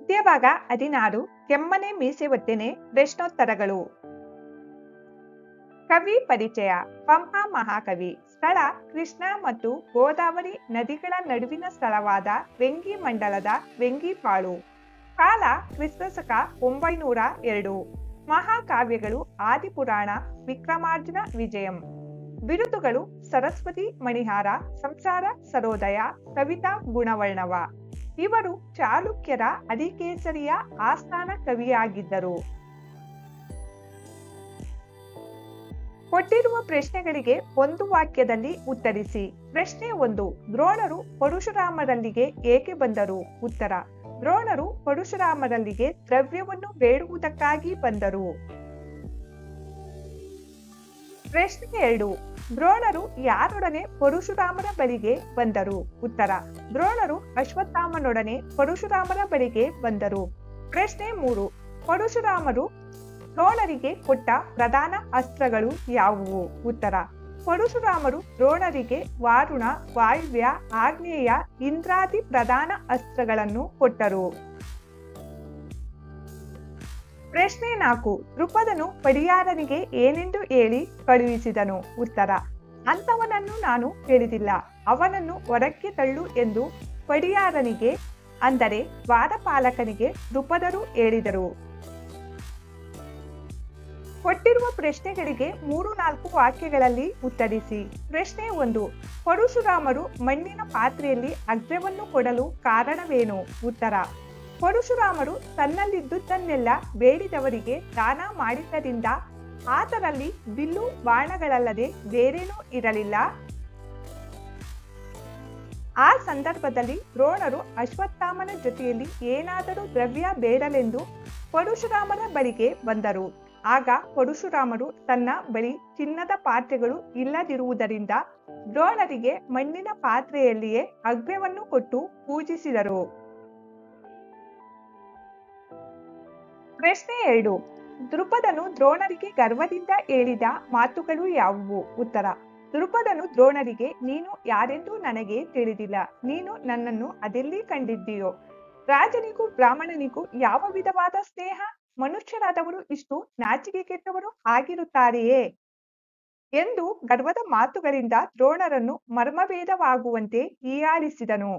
ಪದ್ಯಭಾಗ ಹದಿನಾರು ಕೆಮ್ಮನೆ ಮೀಸೆ ಒತ್ತೆನೆ ಪ್ರಶ್ನೋತ್ತರಗಳು ಕವಿ ಪರಿಚಯ ಪಂಪ ಮಹಾಕವಿ ಸ್ಥಳ ಕೃಷ್ಣ ಮತ್ತು ಗೋದಾವರಿ ನದಿಗಳ ನಡುವಿನ ಸ್ಥಳವಾದ ವೆಂಗಿ ಮಂಡಲದ ವೆಂಗಿಪಾಳು ಕಾಲ ಕ್ರಿಸ್ತಶಕ ಒಂಬೈನೂರ ಎರಡು ಮಹಾಕಾವ್ಯಗಳು ಆದಿಪುರಾಣ ವಿಕ್ರಮಾರ್ಜುನ ವಿಜಯಂ ಬಿರುದುಗಳು ಸರಸ್ವತಿ ಮಣಿಹಾರ ಸಂಸಾರ ಸರೋದಯ ಕವಿತಾ ಗುಣವರ್ಣವ ಇವರು ಚಾಲುಕ್ಯರ ಅಧಿಕೇಸರಿಯ ಆಸ್ಥಾನ ಕವಿಯಾಗಿದ್ದರು ಕೊಟ್ಟಿರುವ ಪ್ರಶ್ನೆಗಳಿಗೆ ಒಂದು ವಾಕ್ಯದಲ್ಲಿ ಉತ್ತರಿಸಿ ಪ್ರಶ್ನೆ ಒಂದು ದ್ರೋಣರು ಪರಶುರಾಮರಲ್ಲಿಗೆ ಏಕೆ ಬಂದರು ಉತ್ತರ ದ್ರೋಣರು ಪರಶುರಾಮರಲ್ಲಿಗೆ ದ್ರವ್ಯವನ್ನು ಬೇಡುವುದಕ್ಕಾಗಿ ಬಂದರು ಪ್ರಶ್ನೆ ಎರಡು ದ್ರೋಣರು ಯಾರೊಡನೆ ಪರಶುರಾಮರ ಬಳಿಗೆ ಬಂದರು ಉತ್ತರ ದ್ರೋಣರು ಅಶ್ವತ್ಥಾಮನೊಡನೆ ಪರಶುರಾಮರ ಬಳಿಗೆ ಬಂದರು ಪ್ರಶ್ನೆ ಮೂರು ಪರಶುರಾಮರು ದ್ರೋಣರಿಗೆ ಕೊಟ್ಟ ಪ್ರಧಾನ ಅಸ್ತ್ರಗಳು ಯಾವುವು ಉತ್ತರ ಪರಶುರಾಮರು ದ್ರೋಣರಿಗೆ ವಾರುಣ ವಾಯುವ್ಯ ಆಗ್ನೇಯ ಇಂದ್ರಾದಿ ಪ್ರಧಾನ ಅಸ್ತ್ರಗಳನ್ನು ಕೊಟ್ಟರು ಪ್ರಶ್ನೆ ನಾಲ್ಕು ದೃಪದನು ಪಡಿಯಾರನಿಗೆ ಏನೆಂದು ಹೇಳಿ ಕಳುಹಿಸಿದನು ಉತ್ತರ ಅಂತವನನ್ನು ನಾನು ಕೇಳಿದಿಲ್ಲ ಅವನನ್ನು ಹೊರಕ್ಕೆ ತಳ್ಳು ಎಂದು ಪಡಿಯಾರನಿಗೆ ಅಂದರೆ ದ್ವಾರಪಾಲಕನಿಗೆ ದೃಪದರು ಹೇಳಿದರು ಕೊಟ್ಟಿರುವ ಪ್ರಶ್ನೆಗಳಿಗೆ ಮೂರು ನಾಲ್ಕು ವಾಕ್ಯಗಳಲ್ಲಿ ಉತ್ತರಿಸಿ ಪ್ರಶ್ನೆ ಒಂದು ಪರಶುರಾಮರು ಮಣ್ಣಿನ ಪಾತ್ರೆಯಲ್ಲಿ ಅಗ್ರವನ್ನು ಕೊಡಲು ಕಾರಣವೇನು ಉತ್ತರ ಪರಶುರಾಮರು ತನ್ನಲ್ಲಿದ್ದುದನ್ನೆಲ್ಲ ಬೇಡಿದವರಿಗೆ ದಾನ ಮಾಡಿದ್ದರಿಂದ ಆತರಲ್ಲಿ ಬಿಲ್ಲು ಬಾಣಗಳಲ್ಲದೆ ಬೇರೇನೂ ಇರಲಿಲ್ಲ ಆ ಸಂದರ್ಭದಲ್ಲಿ ದ್ರೋಣರು ಅಶ್ವತ್ಥಾಮನ ಜೊತೆಯಲ್ಲಿ ಏನಾದರೂ ದ್ರವ್ಯ ಬೇಡಲೆಂದು ಪರಶುರಾಮರ ಬಳಿಗೆ ಬಂದರು ಆಗ ಪರಶುರಾಮರು ತನ್ನ ಬಳಿ ಚಿನ್ನದ ಪಾತ್ರೆಗಳು ಇಲ್ಲದಿರುವುದರಿಂದ ದ್ರೋಣರಿಗೆ ಮಣ್ಣಿನ ಪಾತ್ರೆಯಲ್ಲಿಯೇ ಅಗ್ರವನ್ನು ಕೊಟ್ಟು ಪೂಜಿಸಿದರು ಪ್ರಶ್ನೆ ಎರಡು ದೃಪದನು ದ್ರೋಣರಿಗೆ ಗರ್ವದಿಂದ ಹೇಳಿದ ಮಾತುಗಳು ಯಾವುವು ಉತ್ತರ ದೃಪದನು ದ್ರೋಣರಿಗೆ ನೀನು ಯಾರೆಂದು ನನಗೆ ತಿಳಿದಿಲ್ಲ ನೀನು ನನ್ನನ್ನು ಅದೆಲ್ಲಿ ಕಂಡಿದ್ದೀಯೋ ರಾಜನಿಗೂ ಬ್ರಾಹ್ಮಣನಿಗೂ ಯಾವ ವಿಧವಾದ ಸ್ನೇಹ ಮನುಷ್ಯರಾದವರು ಇಷ್ಟು ನಾಚಿಕೆ ಕೆಟ್ಟವರು ಆಗಿರುತ್ತಾರೆಯೇ ಎಂದು ಗರ್ವದ ಮಾತುಗಳಿಂದ ದ್ರೋಣರನ್ನು ಮರ್ಮಭೇದವಾಗುವಂತೆ ಹೀಯಾಳಿಸಿದನು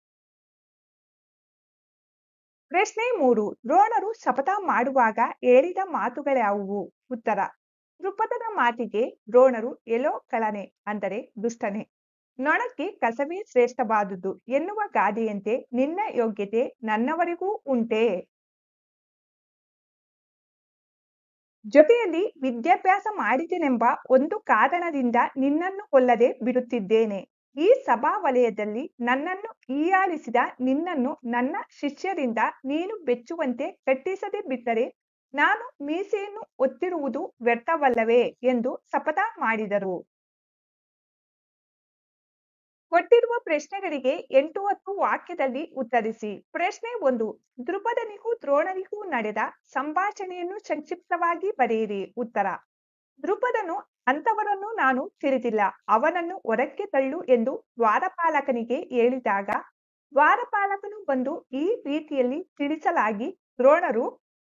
ಪ್ರಶ್ನೆ ಮೂರು ದ್ರೋಣರು ಶಪಥ ಮಾಡುವಾಗ ಹೇಳಿದ ಮಾತುಗಳ್ಯಾವುವು ಉತ್ತರ ದೃಪದನ ಮಾತಿಗೆ ದ್ರೋಣರು ಎಲ್ಲೋ ಕಳನೆ ಅಂದರೆ ದುಷ್ಟನೆ ನೊಣಕ್ಕೆ ಕಸವೇ ಶ್ರೇಷ್ಠವಾದುದು ಎನ್ನುವ ಗಾದೆಯಂತೆ ನಿನ್ನ ಯೋಗ್ಯತೆ ನನ್ನವರಿಗೂ ಉಂಟೆ ಜೊತೆಯಲ್ಲಿ ವಿದ್ಯಾಭ್ಯಾಸ ಮಾಡಿದೆನೆಂಬ ಒಂದು ಕಾರಣದಿಂದ ನಿನ್ನನ್ನು ಕೊಲ್ಲದೆ ಬಿಡುತ್ತಿದ್ದೇನೆ ಈ ಸಭಾ ವಲಯದಲ್ಲಿ ನನ್ನನ್ನು ಹೀಯಾಳಿಸಿದ ನಿನ್ನನ್ನು ನನ್ನ ಶಿಷ್ಯರಿಂದ ನೀನು ಬೆಚ್ಚುವಂತೆ ಕಟ್ಟಿಸದೆ ಬಿಟ್ಟರೆ ನಾನು ಮೀಸೆಯನ್ನು ಒತ್ತಿರುವುದು ವ್ಯರ್ಥವಲ್ಲವೇ ಎಂದು ಶಪಥ ಮಾಡಿದರು ಕೊಟ್ಟಿರುವ ಪ್ರಶ್ನೆಗಳಿಗೆ ಎಂಟು ಹತ್ತು ವಾಕ್ಯದಲ್ಲಿ ಉತ್ತರಿಸಿ ಪ್ರಶ್ನೆ ಒಂದು ದೃಪದನಿಗೂ ದ್ರೋಣನಿಗೂ ನಡೆದ ಸಂಭಾಷಣೆಯನ್ನು ಸಂಕ್ಷಿಪ್ತವಾಗಿ ಬರೆಯಿರಿ ಉತ್ತರ ದೃಪದನು ಅಂತವರನ್ನು ನಾನು ತಿಳಿದಿಲ್ಲ ಅವನನ್ನು ಹೊರಕ್ಕೆ ತಳ್ಳು ಎಂದು ದ್ವಾರಪಾಲಕನಿಗೆ ಹೇಳಿದಾಗ ದ್ವಾರಪಾಲಕನು ಬಂದು ಈ ರೀತಿಯಲ್ಲಿ ತಿಳಿಸಲಾಗಿ ದ್ರೋಣರು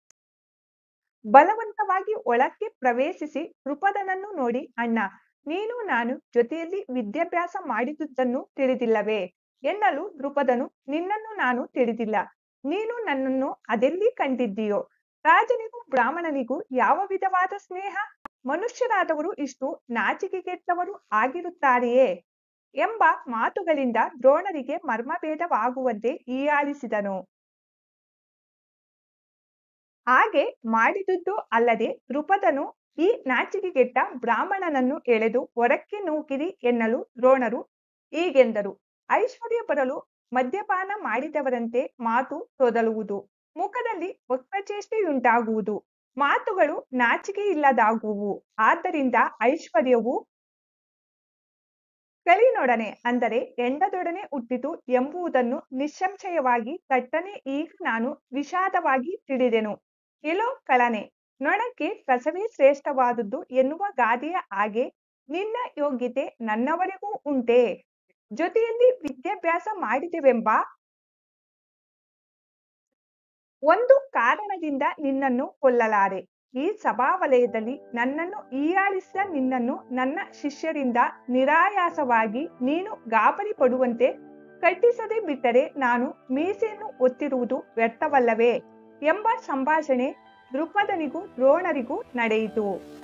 ಬಲವಂತವಾಗಿ ಒಳಕ್ಕೆ ಪ್ರವೇಶಿಸಿ ದೃಪದನನ್ನು ನೋಡಿ ಅಣ್ಣ ನೀನು ನಾನು ಜೊತೆಯಲ್ಲಿ ವಿದ್ಯಾಭ್ಯಾಸ ಮಾಡಿದುದನ್ನು ತಿಳಿದಿಲ್ಲವೇ ಎನ್ನಲು ದೃಪದನು ನಿನ್ನನ್ನು ನಾನು ತಿಳಿದಿಲ್ಲ ನೀನು ನನ್ನನ್ನು ಅದೆಲ್ಲಿ ಕಂಡಿದ್ದೀಯೋ ರಾಜನಿಗೂ ಬ್ರಾಹ್ಮಣನಿಗೂ ಯಾವ ವಿಧವಾದ ಸ್ನೇಹ ಮನುಷ್ಯರಾದವರು ಇಷ್ಟು ನಾಚಿಕೆಗೆಟ್ಟವರು ಆಗಿರುತ್ತಾರೆಯೇ ಎಂಬ ಮಾತುಗಳಿಂದ ದ್ರೋಣರಿಗೆ ಮರ್ಮಭೇದವಾಗುವಂತೆ ಹೀಯಾಳಿಸಿದನು ಹಾಗೆ ಮಾಡಿದುದು ಅಲ್ಲದೆ ದೃಪದನು ಈ ನಾಚಿಕೆಗೆಟ್ಟ ಬ್ರಾಹ್ಮಣನನ್ನು ಎಳೆದು ಹೊರಕ್ಕೆ ನೂಕಿರಿ ಎನ್ನಲು ದ್ರೋಣರು ಹೀಗೆಂದರು ಐಶ್ವರ್ಯ ಬರಲು ಮದ್ಯಪಾನ ಮಾಡಿದವರಂತೆ ಮಾತು ತೊದಲುವುದು ಮುಖದಲ್ಲಿ ವಕ್ರಚೇಷ್ಟೆಯುಂಟಾಗುವುದು ಮಾತುಗಳು ನಾಚಿಕೆ ಇಲ್ಲದಾಗುವು ಆದ್ದರಿಂದ ಐಶ್ವರ್ಯವು ಕಲಿನೊಡನೆ ಅಂದರೆ ಎಂಡದೊಡನೆ ಹುಟ್ಟಿತು ಎಂಬುದನ್ನು ನಿಸ್ಸಂಶಯವಾಗಿ ತಟ್ಟನೆ ಈಗ ನಾನು ವಿಷಾದವಾಗಿ ತಿಳಿದೆನು ಎಲ್ಲೋ ಕಳನೆ ನೊಣಕ್ಕೆ ಕಸವೇ ಶ್ರೇಷ್ಠವಾದುದು ಎನ್ನುವ ಗಾದೆಯ ಹಾಗೆ ನಿನ್ನ ಯೋಗ್ಯತೆ ನನ್ನವರಿಗೂ ಉಂಟೆ ಜೊತೆಯಲ್ಲಿ ವಿದ್ಯಾಭ್ಯಾಸ ಮಾಡಿದೆವೆಂಬ ಒಂದು ಕಾರಣದಿಂದ ನಿನ್ನನ್ನು ಕೊಲ್ಲಲಾರೆ ಈ ಸಭಾವಲಯದಲ್ಲಿ ನನ್ನನ್ನು ಹೀಯಾಳಿಸಿದ ನಿನ್ನನ್ನು ನನ್ನ ಶಿಷ್ಯರಿಂದ ನಿರಾಯಾಸವಾಗಿ ನೀನು ಗಾಬರಿ ಪಡುವಂತೆ ಕಟ್ಟಿಸದೆ ಬಿಟ್ಟರೆ ನಾನು ಮೀಸೆಯನ್ನು ಒತ್ತಿರುವುದು ವ್ಯರ್ಥವಲ್ಲವೇ ಎಂಬ ಸಂಭಾಷಣೆ ದೃಪದನಿಗೂ ದ್ರೋಣರಿಗೂ ನಡೆಯಿತು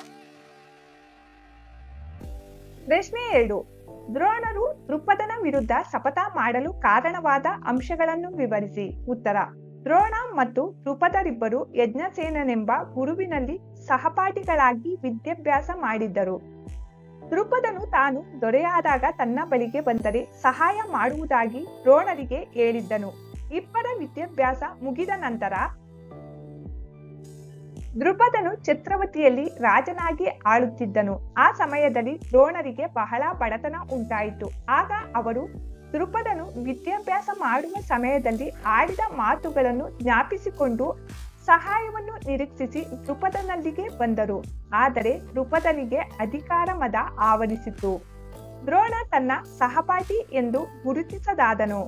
ಪ್ರಶ್ನೆ ಎರಡು ದ್ರೋಣರು ದೃಪದನ ವಿರುದ್ಧ ಶಪಥ ಮಾಡಲು ಕಾರಣವಾದ ಅಂಶಗಳನ್ನು ವಿವರಿಸಿ ಉತ್ತರ ದ್ರೋಣ ಮತ್ತು ದೃಪದರಿಬ್ಬರು ಯಜ್ಞಸೇನನೆಂಬ ಗುರುವಿನಲ್ಲಿ ಸಹಪಾಠಿಗಳಾಗಿ ವಿದ್ಯಾಭ್ಯಾಸ ಮಾಡಿದ್ದರು ದೃಪದನು ತಾನು ದೊರೆಯಾದಾಗ ತನ್ನ ಬಳಿಗೆ ಬಂದರೆ ಸಹಾಯ ಮಾಡುವುದಾಗಿ ದ್ರೋಣರಿಗೆ ಹೇಳಿದ್ದನು ಇಬ್ಬರ ವಿದ್ಯಾಭ್ಯಾಸ ಮುಗಿದ ನಂತರ ದೃಪದನು ಛತ್ರವತಿಯಲ್ಲಿ ರಾಜನಾಗಿ ಆಳುತ್ತಿದ್ದನು ಆ ಸಮಯದಲ್ಲಿ ದ್ರೋಣರಿಗೆ ಬಹಳ ಬಡತನ ಉಂಟಾಯಿತು ಆಗ ಅವರು ದೃಪದನು ವಿದ್ಯಾಭ್ಯಾಸ ಮಾಡುವ ಸಮಯದಲ್ಲಿ ಆಡಿದ ಮಾತುಗಳನ್ನು ಜ್ಞಾಪಿಸಿಕೊಂಡು ಸಹಾಯವನ್ನು ನಿರೀಕ್ಷಿಸಿ ದೃಪದನಲ್ಲಿಗೆ ಬಂದರು ಆದರೆ ದೃಪದನಿಗೆ ಅಧಿಕಾರ ಮದ ಆವರಿಸಿತು ದ್ರೋಣ ತನ್ನ ಸಹಪಾಠಿ ಎಂದು ಗುರುತಿಸದಾದನು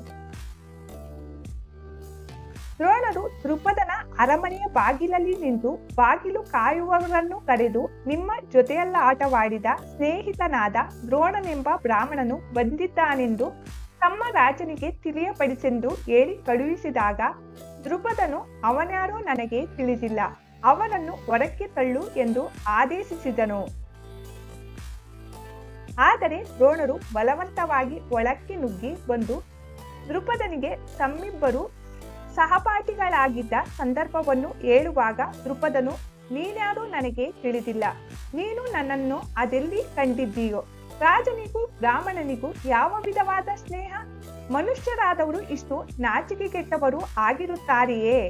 ದ್ರೋಣರು ದೃಪದನ ಅರಮನೆಯ ಬಾಗಿಲಲ್ಲಿ ನಿಂತು ಬಾಗಿಲು ಕಾಯುವವರನ್ನು ಕರೆದು ನಿಮ್ಮ ಜೊತೆಯಲ್ಲ ಆಟವಾಡಿದ ಸ್ನೇಹಿತನಾದ ದ್ರೋಣನೆಂಬ ಬ್ರಾಹ್ಮಣನು ಬಂದಿದ್ದಾನೆಂದು ತಮ್ಮ ರಾಜನಿಗೆ ತಿಳಿಯಪಡಿಸೆಂದು ಹೇಳಿ ಕಳುಹಿಸಿದಾಗ ದೃಪದನು ಅವನ್ಯಾರೋ ನನಗೆ ತಿಳಿದಿಲ್ಲ ಅವನನ್ನು ಹೊರಕ್ಕೆ ತಳ್ಳು ಎಂದು ಆದೇಶಿಸಿದನು ಆದರೆ ದ್ರೋಣರು ಬಲವಂತವಾಗಿ ಒಳಕ್ಕೆ ನುಗ್ಗಿ ಬಂದು ದೃಪದನಿಗೆ ತಮ್ಮಿಬ್ಬರು ಸಹಪಾಠಿಗಳಾಗಿದ್ದ ಸಂದರ್ಭವನ್ನು ಹೇಳುವಾಗ ದೃಪದನು ನೀನ್ಯಾರು ನನಗೆ ತಿಳಿದಿಲ್ಲ ನೀನು ನನ್ನನ್ನು ಅದೆಲ್ಲಿ ಕಂಡಿದ್ದೀಯೋ ರಾಜನಿಗೂ ಬ್ರಾಹ್ಮಣನಿಗೂ ಯಾವ ವಿಧವಾದ ಸ್ನೇಹ ಮನುಷ್ಯರಾದವರು ಇಷ್ಟು ನಾಚಿಕೆಗೆಟ್ಟವರು ಆಗಿರುತ್ತಾರೆಯೇ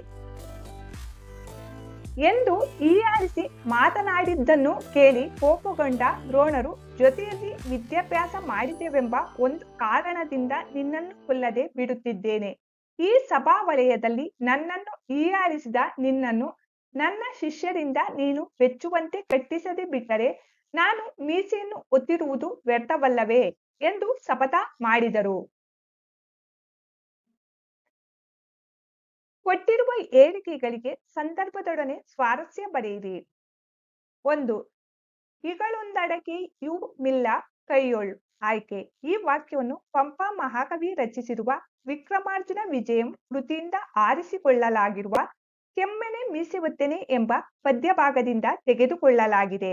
ಎಂದು ಹೀಯಾಳಿಸಿ ಮಾತನಾಡಿದ್ದನ್ನು ಕೇಳಿ ಕೋಪಗೊಂಡ ದ್ರೋಣರು ಜೊತೆಯಲ್ಲಿ ವಿದ್ಯಾಭ್ಯಾಸ ಮಾಡಿದೆವೆಂಬ ಒಂದು ಕಾರಣದಿಂದ ನಿನ್ನನ್ನು ಕೊಲ್ಲದೆ ಬಿಡುತ್ತಿದ್ದೇನೆ ಈ ಸಭಾವಲಯದಲ್ಲಿ ನನ್ನನ್ನು ಹೀಯಾಳಿಸಿದ ನಿನ್ನನ್ನು ನನ್ನ ಶಿಷ್ಯರಿಂದ ನೀನು ಬೆಚ್ಚುವಂತೆ ಕಟ್ಟಿಸದೆ ಬಿಟ್ಟರೆ ನಾನು ಮೀಸೆಯನ್ನು ಒತ್ತಿರುವುದು ವ್ಯರ್ಥವಲ್ಲವೇ ಎಂದು ಶಪಥ ಮಾಡಿದರು ಕೊಟ್ಟಿರುವ ಹೇಳಿಕೆಗಳಿಗೆ ಸಂದರ್ಭದೊಡನೆ ಸ್ವಾರಸ್ಯ ಬರೆಯಿರಿ ಒಂದು ಇಗಳೊಂದಡಕೆ ಯು ಮಿಲ್ಲ ಕೈಯೊಳ್ ಆಯ್ಕೆ ಈ ವಾಕ್ಯವನ್ನು ಪಂಪ ಮಹಾಕವಿ ರಚಿಸಿರುವ ವಿಕ್ರಮಾರ್ಜುನ ವಿಜಯಂ ಕೃತಿಯಿಂದ ಆರಿಸಿಕೊಳ್ಳಲಾಗಿರುವ ಕೆಮ್ಮೆನೆ ಮೀಸೆವತ್ತನೆ ಎಂಬ ಪದ್ಯಭಾಗದಿಂದ ತೆಗೆದುಕೊಳ್ಳಲಾಗಿದೆ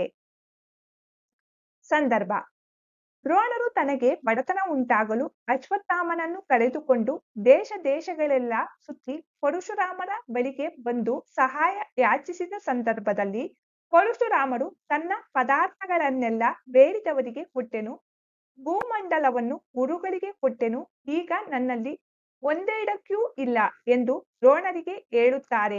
ಸಂದರ್ಭ ದ್ರೋಣರು ತನಗೆ ಬಡತನ ಉಂಟಾಗಲು ಅಶ್ವತ್ಥಾಮನನ್ನು ಕರೆದುಕೊಂಡು ದೇಶ ದೇಶಗಳೆಲ್ಲ ಸುತ್ತಿ ಪರಶುರಾಮರ ಬಳಿಗೆ ಬಂದು ಸಹಾಯ ಯಾಚಿಸಿದ ಸಂದರ್ಭದಲ್ಲಿ ಪರಶುರಾಮರು ತನ್ನ ಪದಾರ್ಥಗಳನ್ನೆಲ್ಲ ಬೇಡಿದವರಿಗೆ ಕೊಟ್ಟೆನು ಭೂಮಂಡಲವನ್ನು ಗುರುಗಳಿಗೆ ಕೊಟ್ಟೆನು ಈಗ ನನ್ನಲ್ಲಿ ಒಂದೆರಡಕ್ಕೂ ಇಲ್ಲ ಎಂದು ದ್ರೋಣರಿಗೆ ಹೇಳುತ್ತಾರೆ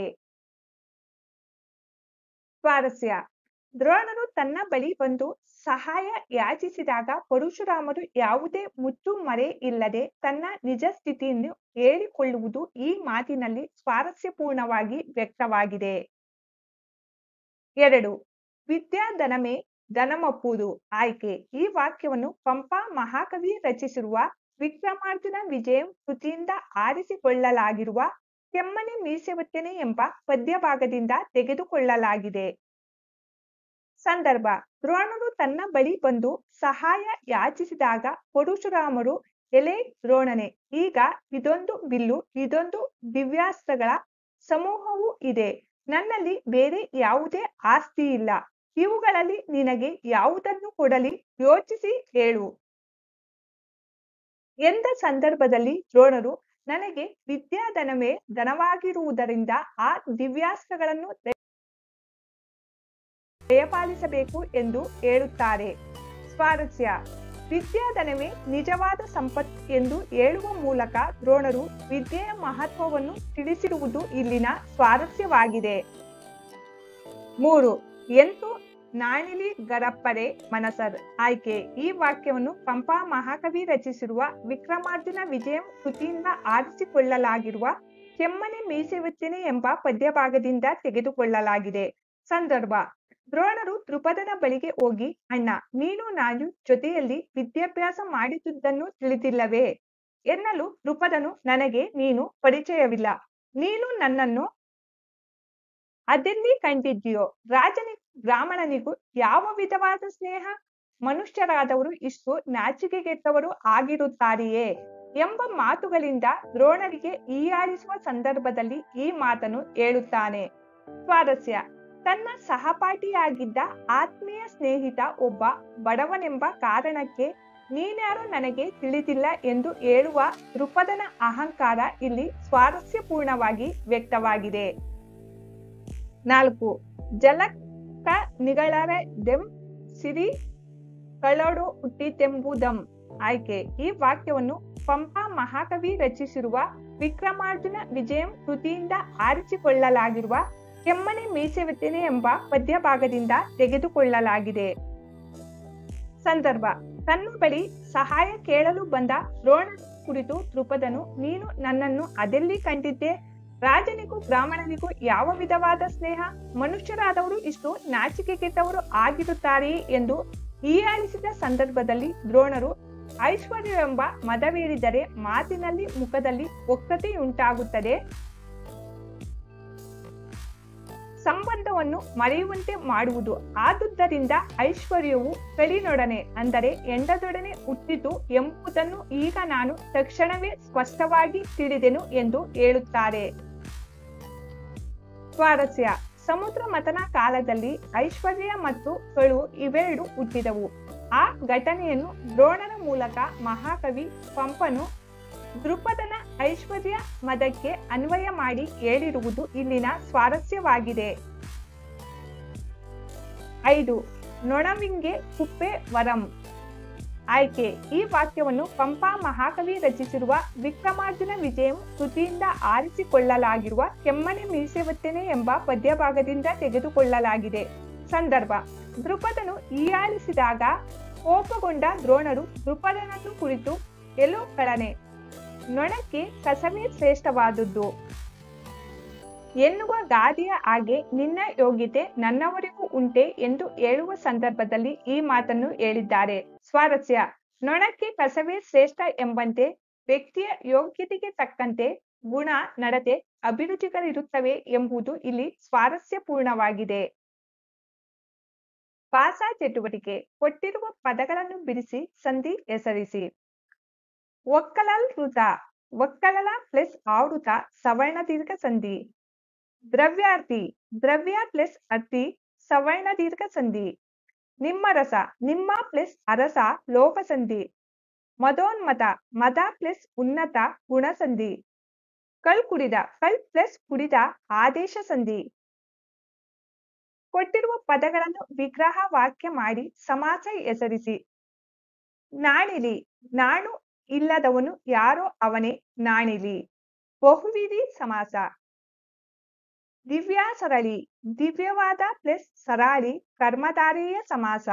ಸ್ವಾರಸ್ಯ ದ್ರೋಣರು ತನ್ನ ಬಳಿ ಬಂದು ಸಹಾಯ ಯಾಚಿಸಿದಾಗ ಪರಶುರಾಮರು ಯಾವುದೇ ಮುಚ್ಚು ಮರೆ ಇಲ್ಲದೆ ತನ್ನ ನಿಜ ಸ್ಥಿತಿಯನ್ನು ಹೇಳಿಕೊಳ್ಳುವುದು ಈ ಮಾತಿನಲ್ಲಿ ಸ್ವಾರಸ್ಯಪೂರ್ಣವಾಗಿ ವ್ಯಕ್ತವಾಗಿದೆ ಎರಡು ವಿದ್ಯಾಧನಮೇ ಧನಮಪ್ಪುದು ಆಯ್ಕೆ ಈ ವಾಕ್ಯವನ್ನು ಪಂಪ ಮಹಾಕವಿ ರಚಿಸಿರುವ ವಿಕ್ರಮಾರ್ಜುನ ವಿಜಯಂ ಕೃತಿಯಿಂದ ಆರಿಸಿಕೊಳ್ಳಲಾಗಿರುವ ಕೆಮ್ಮನೆ ಮೀಸೆವತ್ತನೆ ಎಂಬ ಪದ್ಯಭಾಗದಿಂದ ತೆಗೆದುಕೊಳ್ಳಲಾಗಿದೆ ಸಂದರ್ಭ ದ್ರೋಣರು ತನ್ನ ಬಳಿ ಬಂದು ಸಹಾಯ ಯಾಚಿಸಿದಾಗ ಪರಶುರಾಮರು ಎಲೆ ದ್ರೋಣನೆ ಈಗ ಇದೊಂದು ಬಿಲ್ಲು ಇದೊಂದು ದಿವ್ಯಾಸ್ತ್ರಗಳ ಸಮೂಹವೂ ಇದೆ ನನ್ನಲ್ಲಿ ಬೇರೆ ಯಾವುದೇ ಆಸ್ತಿ ಇಲ್ಲ ಇವುಗಳಲ್ಲಿ ನಿನಗೆ ಯಾವುದನ್ನು ಕೊಡಲಿ ಯೋಚಿಸಿ ಹೇಳು ಎಂದ ಸಂದರ್ಭದಲ್ಲಿ ದ್ರೋಣರು ನನಗೆ ವಿದ್ಯಾಧನವೇ ಧನವಾಗಿರುವುದರಿಂದ ಆ ದಿವ್ಯಾಸ್ತ್ರಗಳನ್ನು ದಯಪಾಲಿಸಬೇಕು ಎಂದು ಹೇಳುತ್ತಾರೆ ಸ್ವಾರಸ್ಯ ವಿದ್ಯಾಧನವೇ ನಿಜವಾದ ಸಂಪತ್ ಎಂದು ಹೇಳುವ ಮೂಲಕ ದ್ರೋಣರು ವಿದ್ಯೆಯ ಮಹತ್ವವನ್ನು ತಿಳಿಸಿರುವುದು ಇಲ್ಲಿನ ಸ್ವಾರಸ್ಯವಾಗಿದೆ ಮೂರು ಎಂಟು ನಾಣಿಲಿ ಗರಪ್ಪರೆ ಮನಸರ್ ಆಯ್ಕೆ ಈ ವಾಕ್ಯವನ್ನು ಪಂಪ ಮಹಾಕವಿ ರಚಿಸಿರುವ ವಿಕ್ರಮಾರ್ಜುನ ವಿಜಯಂ ಕೃತಿಯಿಂದ ಆರಿಸಿಕೊಳ್ಳಲಾಗಿರುವ ಕೆಮ್ಮನೆ ಮೀಸೆವಚ್ಚನೆ ಎಂಬ ಪದ್ಯಭಾಗದಿಂದ ತೆಗೆದುಕೊಳ್ಳಲಾಗಿದೆ ಸಂದರ್ಭ ದ್ರೋಣರು ದ್ರುಪದನ ಬಳಿಗೆ ಹೋಗಿ ಅಣ್ಣ ನೀನು ನಾನು ಜೊತೆಯಲ್ಲಿ ವಿದ್ಯಾಭ್ಯಾಸ ಮಾಡಿದುದನ್ನು ತಿಳಿದಿಲ್ಲವೇ ಎನ್ನಲು ದ್ರುಪದನು ನನಗೆ ನೀನು ಪರಿಚಯವಿಲ್ಲ ನೀನು ನನ್ನನ್ನು ಅದೆಲ್ಲಿ ಕಂಡಿದ್ಯೋ ರಾಜನಿಗೂ ಬ್ರಾಹ್ಮಣನಿಗೂ ಯಾವ ವಿಧವಾದ ಸ್ನೇಹ ಮನುಷ್ಯರಾದವರು ಇಷ್ಟು ನಾಚಿಕೆಗೆಟ್ಟವರು ಆಗಿರುತ್ತಾರೆಯೇ ಎಂಬ ಮಾತುಗಳಿಂದ ದ್ರೋಣರಿಗೆ ಹೀಯಾಳಿಸುವ ಸಂದರ್ಭದಲ್ಲಿ ಈ ಮಾತನ್ನು ಹೇಳುತ್ತಾನೆ ಸ್ವಾರಸ್ಯ ತನ್ನ ಸಹಪಾಠಿಯಾಗಿದ್ದ ಆತ್ಮೀಯ ಸ್ನೇಹಿತ ಒಬ್ಬ ಬಡವನೆಂಬ ಕಾರಣಕ್ಕೆ ನೀನ್ಯಾರು ನನಗೆ ತಿಳಿದಿಲ್ಲ ಎಂದು ಹೇಳುವ ದೃಪದನ ಅಹಂಕಾರ ಇಲ್ಲಿ ಸ್ವಾರಸ್ಯಪೂರ್ಣವಾಗಿ ವ್ಯಕ್ತವಾಗಿದೆ ನಾಲ್ಕು ಜಲಕ ನಿಗಳರೆದೆಂ ಸಿರಿ ಕಳಡು ಹುಟ್ಟಿತೆಂಬುದಂ ಆಯ್ಕೆ ಈ ವಾಕ್ಯವನ್ನು ಪಂಪ ಮಹಾಕವಿ ರಚಿಸಿರುವ ವಿಕ್ರಮಾರ್ಜುನ ವಿಜಯಂ ಕೃತಿಯಿಂದ ಆರಿಸಿಕೊಳ್ಳಲಾಗಿರುವ ಕೆಮ್ಮನೆ ಮೀಸೆವೆತ್ತನೆ ಎಂಬ ಪದ್ಯ ಭಾಗದಿಂದ ತೆಗೆದುಕೊಳ್ಳಲಾಗಿದೆ ಸಂದರ್ಭ ತನ್ನ ಬಳಿ ಸಹಾಯ ಕೇಳಲು ಬಂದ ದ್ರೋಣ ಕುರಿತು ದೃಪದನು ನೀನು ನನ್ನನ್ನು ಅದೆಲ್ಲಿ ಕಂಡಿದ್ದೆ ರಾಜನಿಗೂ ಬ್ರಾಹ್ಮಣನಿಗೂ ಯಾವ ವಿಧವಾದ ಸ್ನೇಹ ಮನುಷ್ಯರಾದವರು ಇಷ್ಟು ನಾಚಿಕೆಗೆಟ್ಟವರು ಆಗಿರುತ್ತಾರೆಯೇ ಎಂದು ಹೀಯಾಳಿಸಿದ ಸಂದರ್ಭದಲ್ಲಿ ದ್ರೋಣರು ಐಶ್ವರ್ಯವೆಂಬ ಮದವೇರಿದರೆ ಮಾತಿನಲ್ಲಿ ಮುಖದಲ್ಲಿ ವಕ್ರತೆಯುಂಟಾಗುತ್ತದೆ ಸಂಬಂಧವನ್ನು ಮರೆಯುವಂತೆ ಮಾಡುವುದು ಆದುದರಿಂದ ಐಶ್ವರ್ಯವು ಕಡಿನೊಡನೆ ಅಂದರೆ ಎಂಡದೊಡನೆ ಹುಟ್ಟಿತು ಎಂಬುದನ್ನು ಈಗ ನಾನು ತಕ್ಷಣವೇ ಸ್ಪಷ್ಟವಾಗಿ ತಿಳಿದೆನು ಎಂದು ಹೇಳುತ್ತಾರೆ ಸ್ವಾರಸ್ಯ ಸಮುದ್ರ ಮತನ ಕಾಲದಲ್ಲಿ ಐಶ್ವರ್ಯ ಮತ್ತು ಕಳು ಇವೆರಡು ಹುಟ್ಟಿದವು ಆ ಘಟನೆಯನ್ನು ದ್ರೋಣನ ಮೂಲಕ ಮಹಾಕವಿ ಪಂಪನು ದೃಪದನ ಐಶ್ವರ್ಯ ಮದಕ್ಕೆ ಅನ್ವಯ ಮಾಡಿ ಹೇಳಿರುವುದು ಇಲ್ಲಿನ ಸ್ವಾರಸ್ಯವಾಗಿದೆ ಐದು ನೊಣವಿಂಗೆ ಕುಪ್ಪೆ ವರಂ ಆಯ್ಕೆ ಈ ವಾಕ್ಯವನ್ನು ಪಂಪ ಮಹಾಕವಿ ರಚಿಸಿರುವ ವಿಕ್ರಮಾರ್ಜುನ ವಿಜಯಂ ಕೃತಿಯಿಂದ ಆರಿಸಿಕೊಳ್ಳಲಾಗಿರುವ ಕೆಮ್ಮನೆ ಮೀಸೆವತ್ತನೆ ಎಂಬ ಪದ್ಯಭಾಗದಿಂದ ತೆಗೆದುಕೊಳ್ಳಲಾಗಿದೆ ಸಂದರ್ಭ ದೃಪದನು ಹೀಯಾಳಿಸಿದಾಗ ಕೋಪಗೊಂಡ ದ್ರೋಣರು ದೃಪದನನ್ನು ಕುರಿತು ಎಲ್ಲೋ ಕಳನೆ ನೊಣಕ್ಕೆ ಕಸವೇ ಶ್ರೇಷ್ಠವಾದುದು ಎನ್ನುವ ಗಾದೆಯ ಹಾಗೆ ನಿನ್ನ ಯೋಗ್ಯತೆ ನನ್ನವರಿಗೂ ಉಂಟೆ ಎಂದು ಹೇಳುವ ಸಂದರ್ಭದಲ್ಲಿ ಈ ಮಾತನ್ನು ಹೇಳಿದ್ದಾರೆ ಸ್ವಾರಸ್ಯ ನೊಣಕ್ಕೆ ಕಸವೇ ಶ್ರೇಷ್ಠ ಎಂಬಂತೆ ವ್ಯಕ್ತಿಯ ಯೋಗ್ಯತೆಗೆ ತಕ್ಕಂತೆ ಗುಣ ನಡತೆ ಅಭಿರುಚಿಗಳಿರುತ್ತವೆ ಎಂಬುದು ಇಲ್ಲಿ ಸ್ವಾರಸ್ಯಪೂರ್ಣವಾಗಿದೆ ಭಾಷಾ ಚಟುವಟಿಕೆ ಕೊಟ್ಟಿರುವ ಪದಗಳನ್ನು ಬಿಡಿಸಿ ಸಂಧಿ ಹೆಸರಿಸಿ ಒಕ್ಕಲಲ್ ಋತ ಒಕ್ಕಲಲ ಪ್ಲಸ್ ಆವೃತ ಸವರ್ಣ ದೀರ್ಘ ಸಂಧಿ ದ್ರವ್ಯಾರ್ಥಿ ದ್ರವ್ಯ ಪ್ಲಸ್ ಅರ್ಥಿ ಸವರ್ಣ ದೀರ್ಘ ಸಂಧಿ ನಿಮ್ಮ ರಸ ನಿಮ್ಮ ಪ್ಲಸ್ ಅರಸ ಲೋಪ ಸಂಧಿ ಮದೋನ್ಮತ ಮದ ಪ್ಲಸ್ ಉನ್ನತ ಗುಣಸಂಧಿ ಕಳ್ ಕುಡಿದ ಕಳ್ ಪ್ಲಸ್ ಕುಡಿದ ಆದೇಶ ಸಂಧಿ ಕೊಟ್ಟಿರುವ ಪದಗಳನ್ನು ವಿಗ್ರಹ ವಾಕ್ಯ ಮಾಡಿ ಸಮಾಸ ಹೆಸರಿಸಿ ನಾಣಿಲಿ ನಾಣು ಇಲ್ಲದವನು ಯಾರೋ ಅವನೇ ನಾಣಿಲಿ ಬಹುವಿಧಿ ಸಮಾಸ ದಿವ್ಯಾ ಸರಳಿ ದಿವ್ಯವಾದ ಪ್ಲಸ್ ಸರಾಳಿ ಕರ್ಮಧಾರೆಯ ಸಮಾಸ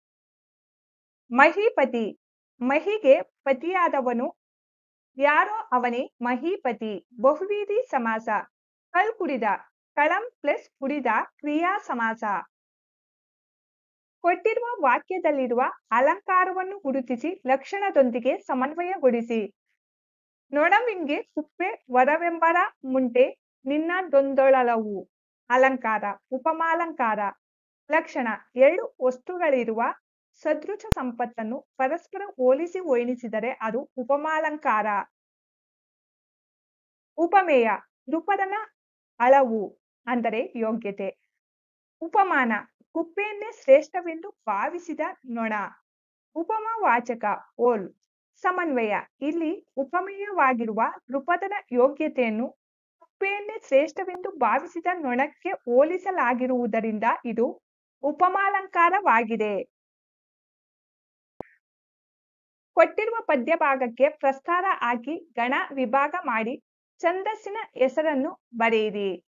ಮಹಿಪತಿ ಮಹಿಗೆ ಪತಿಯಾದವನು ಯಾರೋ ಅವನೇ ಮಹಿಪತಿ ಬಹುವಿಧಿ ಸಮಾಸ ಕಳ್ ಕುಡಿದ ಕಳಂ ಪ್ಲಸ್ ಕುಡಿದ ಕ್ರಿಯಾ ಸಮಾಸ ಕೊಟ್ಟಿರುವ ವಾಕ್ಯದಲ್ಲಿರುವ ಅಲಂಕಾರವನ್ನು ಗುರುತಿಸಿ ಲಕ್ಷಣದೊಂದಿಗೆ ಸಮನ್ವಯಗೊಳಿಸಿ ನೊಣವಿಂಗೆ ಕುಪ್ಪೆ ವರವೆಂಬರ ಮುಂಟೆ ನಿನ್ನ ದೊಂದೊಳಲವು ಅಲಂಕಾರ ಉಪಮಾಲಂಕಾರ ಲಕ್ಷಣ ಎರಡು ವಸ್ತುಗಳಿರುವ ಸದೃಶ ಸಂಪತ್ತನ್ನು ಪರಸ್ಪರ ಹೋಲಿಸಿ ವರ್ಣಿಸಿದರೆ ಅದು ಉಪಮಾಲಂಕಾರ ಉಪಮೇಯ ದೃಪದನ ಅಳವು ಅಂದರೆ ಯೋಗ್ಯತೆ ಉಪಮಾನ ಕುಪ್ಪೆಯನ್ನೇ ಶ್ರೇಷ್ಠವೆಂದು ಭಾವಿಸಿದ ನೊಣ ಉಪಮವಾಚಕ ಓಲ್ ಸಮನ್ವಯ ಇಲ್ಲಿ ಉಪಮೇಯವಾಗಿರುವ ದೃಪದನ ಯೋಗ್ಯತೆಯನ್ನು ಕುಪ್ಪೆಯನ್ನೇ ಶ್ರೇಷ್ಠವೆಂದು ಭಾವಿಸಿದ ನೊಣಕ್ಕೆ ಹೋಲಿಸಲಾಗಿರುವುದರಿಂದ ಇದು ಉಪಮಾಲಂಕಾರವಾಗಿದೆ ಕೊಟ್ಟಿರುವ ಪದ್ಯ ಭಾಗಕ್ಕೆ ಪ್ರಸ್ತಾರ ಹಾಕಿ ಗಣ ವಿಭಾಗ ಮಾಡಿ ಛಂದಸ್ಸಿನ ಹೆಸರನ್ನು ಬರೆಯಿರಿ